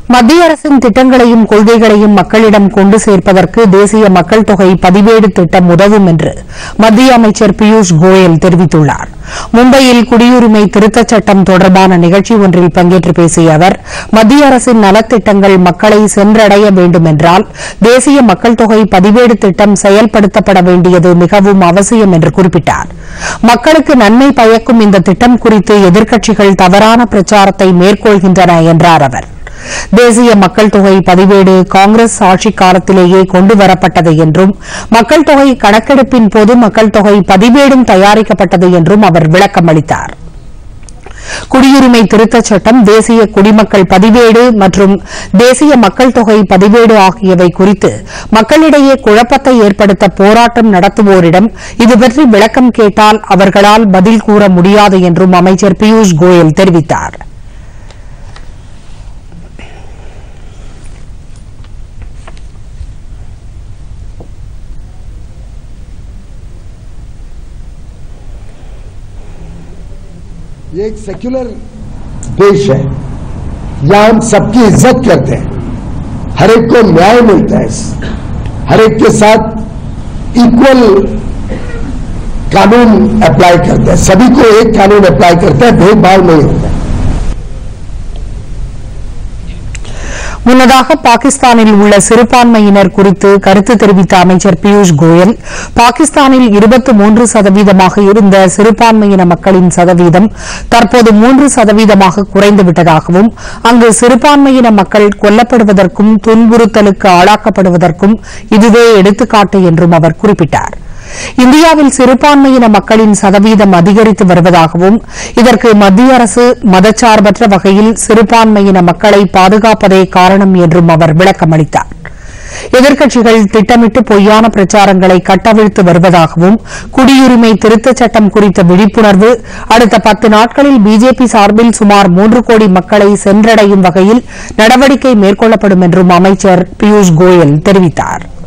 மத்திய அரசின் திட்டங்களையும் கொள்கைகளையும் மக்களிடம் கொண்டு சேர்ப்பதற்கு தேசிய மக்கள் தொகை பதிவேடு திட்டம் உதவும் என்று மத்திய அமைச்சர் பியூஷ் கோயல் தெரிவித்துள்ளார் மும்பையில் குடியுரிமை திருத்தச் சட்டம் தொடர்பான நிகழ்ச்சி ஒன்றில் பங்கேற்று பேசிய அவர் மத்திய அரசின் நலத்திட்டங்கள் மக்களை சென்றடைய வேண்டும் என்றால் தேசிய மக்கள் தொகை பதிவேடு திட்டம் செயல்படுத்தப்பட வேண்டியது மிகவும் அவசியம் என்று குறிப்பிட்டார் மக்களுக்கு நன்மை பயக்கும் இந்த திட்டம் குறித்து எதிர்க்கட்சிகள் தவறான பிரச்சாரத்தை மேற்கொள்கின்றன என்றார் அவர் தேசிய மக்கள் தொகை பதிவேடு காங்கிரஸ் ஆட்சி காலத்திலேயே கொண்டு வரப்பட்டது என்றும் மக்கள் தொகை கணக்கெடுப்பின் போது மக்கள் தொகை பதிவேடும் தயாரிக்கப்பட்டது என்றும் அவர் விளக்கம் அளித்தார் குடியுரிமை திருத்தச் சட்டம் தேசிய குடிமக்கள் பதிவேடு மற்றும் தேசிய மக்கள் தொகை பதிவேடு ஆகியவை குறித்து மக்களிடையே குழப்பத்தை ஏற்படுத்த போராட்டம் நடத்துவோரிடம் இதுபற்றி விளக்கம் கேட்டால் அவர்களால் பதில் கூற முடியாது என்றும் அமைச்சர் பியூஷ் கோயல் தெரிவித்தார் ये एक सेक्युलर देश है यहाँ हम सबकी इज्जत करते हैं हर एक को न्याय मिलता है हर एक के साथ इक्वल कानून अप्लाई करते हैं सभी को एक कानून अप्लाई करते हैं भेदभाव नहीं होता है முன்னதாக பாகிஸ்தானில் உள்ள சிறுபான்மையினர் குறித்து கருத்து தெரிவித்த அமைச்சர் பியூஷ் கோயல் பாகிஸ்தானில் இருபத்தி மூன்று சதவீதமாக இருந்த சிறுபான்மையின மக்களின் சதவீதம் தற்போது மூன்று சதவீதமாக குறைந்துவிட்டதாகவும் அங்கு சிறுபான்மையின மக்கள் கொல்லப்படுவதற்கும் துன்புறுத்தலுக்கு ஆளாக்கப்படுவதற்கும் இதுவே எடுத்துக்காட்டு என்றும் அவர் குறிப்பிட்டார் இந்தியாவில் சிறுபான்மையின மக்களின் சதவீதம் அதிகரித்து வருவதாகவும் இதற்கு மத்திய அரசு மதச்சார்பற்ற வகையில் சிறுபான்மையின மக்களை பாதுகாப்பதே காரணம் என்றும் அவர் விளக்கம் அளித்தார் எதிர்க்கட்சிகள் திட்டமிட்டு பொய்யான பிரச்சாரங்களை கட்டவிழ்த்து வருவதாகவும் குடியுரிமை திருத்தச் சட்டம் குறித்த விழிப்புணர்வு அடுத்த பத்து நாட்களில் பிஜேபி சார்பில் சுமார் மூன்று கோடி மக்களை சென்றடையும் வகையில் நடவடிக்கை மேற்கொள்ளப்படும் என்றும் அமைச்சர் பியூஷ் கோயல் தெரிவித்தாா்